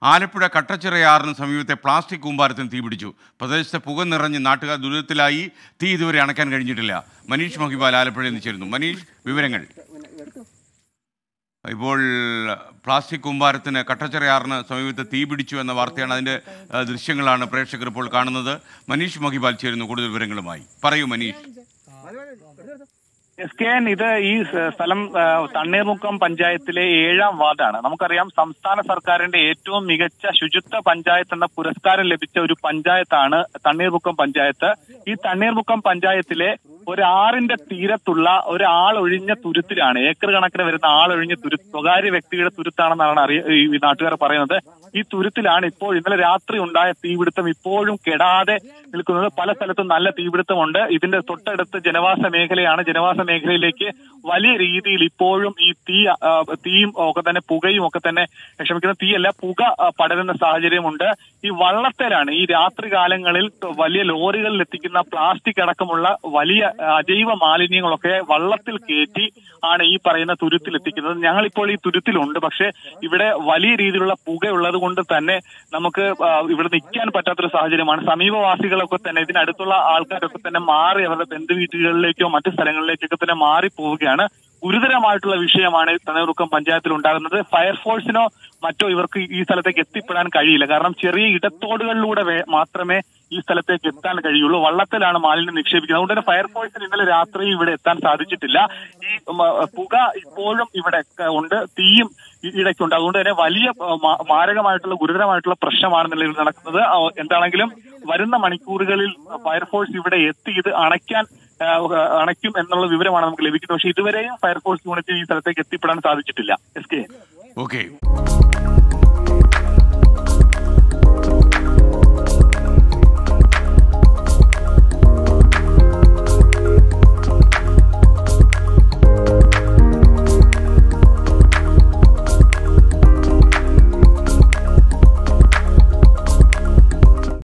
ആലപ്പുഴ കട്ടച്ചിറയാറിന് സമീപത്തെ പ്ലാസ്റ്റിക് കൂമ്പാരത്തിന് തീപിടിച്ചു പ്രദേശത്തെ പുക നിറഞ്ഞ് നാട്ടുകാർ ദുരിതത്തിലായി തീ ഇതുവരെ അണയ്ക്കാൻ കഴിഞ്ഞിട്ടില്ല മനീഷ് മഹിബാൽ ആലപ്പുഴയിൽ നിന്ന് ചേരുന്നു മനീഷ് വിവരങ്ങൾ ഇപ്പോൾ പ്ലാസ്റ്റിക് കൂമ്പാരത്തിന് കട്ടച്ചിറയാറിന് സമീപത്ത് തീ പിടിച്ചു എന്ന വാർത്തയാണ് അതിൻ്റെ ആ, ദൃശ്യങ്ങളാണ് പ്രേക്ഷകർ ഇപ്പോൾ കാണുന്നത് മനീഷ് മഹിബാൽ ചേരുന്നു കൂടുതൽ വിവരങ്ങളുമായി പറയൂ മനീഷ് എസ് കെ എൻ ഇത് ഈ സ- സ്ഥലം ആ, തണ്ണീർമുക്കം പഞ്ചായത്തിലെ ഏഴാം വാർഡാണ് നമുക്കറിയാം സംസ്ഥാന സർക്കാരിന്റെ ഏറ്റവും മികച്ച ശുചിത്വ പഞ്ചായത്ത് എന്ന പുരസ്കാരം ലഭിച്ച ഒരു പഞ്ചായത്താണ് തണ്ണീർമുക്കം പഞ്ചായത്ത് ഈ തണ്ണീർമുക്കം പഞ്ചായത്തിലെ ഒരു ആറിന്റെ തീരത്തുള്ള ഒരാൾ ഒഴിഞ്ഞ തുരുത്തിലാണ് ഏക്കർ കണക്കിന് വരുന്ന ആളൊഴിഞ്ഞ തുരുത്ത് സ്വകാര്യ വ്യക്തിയുടെ തുരുത്താണെന്നാണ് അറിയ ഈ നാട്ടുകാർ പറയുന്നത് ഈ തുരുത്തിലാണ് ഇപ്പോൾ ഇന്നലെ രാത്രി ഉണ്ടായ തീപിടുത്തം ഇപ്പോഴും കെടാതെ നിൽക്കുന്നത് പല സ്ഥലത്തും നല്ല തീപിടുത്തമുണ്ട് ഇതിന്റെ തൊട്ടടുത്ത് ജനവാസ മേഖലയാണ് ജനവാസ മേഖലയിലേക്ക് വലിയ രീതിയിൽ ഇപ്പോഴും ഈ തീ ആ, തീയും ഒക്കെ തന്നെ പുകയും ഒക്കെ തന്നെ ക്ഷമിക്കുന്ന തീയല്ല പുക ആ, പടരുന്ന സാഹചര്യമുണ്ട് ഈ വള്ളത്തേലാണ് ഈ രാത്രി കാലങ്ങളിൽ വലിയ ലോറികളിൽ എത്തിക്കുന്ന പ്ലാസ്റ്റിക് അടക്കമുള്ള വലിയ ആ, അജൈവ മാലിന്യങ്ങളൊക്കെ വള്ളത്തിൽ കയറ്റി ആണ് ഈ പറയുന്ന തുരുത്തിൽ എത്തിക്കുന്നത് ഞങ്ങളിപ്പോൾ ഈ തുരുത്തിലുണ്ട് പക്ഷേ ഇവിടെ വലിയ രീതിയിലുള്ള പുകയുള്ളത് കൊണ്ട് തന്നെ നമുക്ക് ആ, ഇവിടെ നിൽക്കാൻ പറ്റാത്തൊരു സാഹചര്യമാണ് സമീപവാസികളൊക്കെ തന്നെ ഇതിനടുത്തുള്ള ആൾക്കാരൊക്കെ തന്നെ മാറി അവരുടെ ബന്ധുവീട്ടുകളിലേക്കോ മറ്റു സ്ഥലങ്ങളിലേക്കൊക്കെ തന്നെ മാറി പോവുകയാണ് ഗുരുതരമായിട്ടുള്ള വിഷയമാണ് തണ്ണീർമുക്കം പഞ്ചായത്തിൽ ഉണ്ടാകുന്നത് ഫയർഫോഴ്സിനോ മറ്റോ ഇവർക്ക് ഈ സ്ഥലത്തേക്ക് എത്തിപ്പെടാൻ കഴിയില്ല കാരണം ചെറിയ ഇടത്തോടുകളിലൂടെ വേ- മാത്രമേ ഈ സ്ഥലത്തേക്ക് എത്താൻ കഴിയുള്ളൂ വള്ളത്തിലാണ് മാലിന്യം നിക്ഷേപിക്കുന്നത് അതുകൊണ്ട് തന്നെ ഫയർഫോഴ്സിന് ഇന്നലെ രാത്രി ഇവിടെ എത്താൻ സാധിച്ചിട്ടില്ല ഈ ഉം, ആ, പുക ഇപ്പോഴും ഇവിടെ ക- ഉണ്ട് തീയും ഈ ഇടയ്ക്കുണ്ട് അതുകൊണ്ട് തന്നെ വലിയ ആ, മാ- മാരകമായിട്ടുള്ള ഗുരുതരമായിട്ടുള്ള പ്രശ്നമാണ് നിലവിൽ നടക്കുന്നത് ആ, എന്താണെങ്കിലും വരുന്ന മണിക്കൂറുകളിൽ ഫയർഫോഴ്സ് ഇവിടെ എത്തി ഇത് അണയ്ക്കാൻ ആ, അണയ്ക്കും എന്നുള്ള വിവരമാണ് നമുക്ക് ലഭിക്കുന്നത് പക്ഷേ ഇതുവരെയും ഫയർഫോഴ്സ് യൂണിറ്റ് ഈ സ്ഥലത്തേക്ക് എത്തിപ്പെടാൻ സാധിച്ചിട്ടില്ല എസ് കെ ഓക്കെ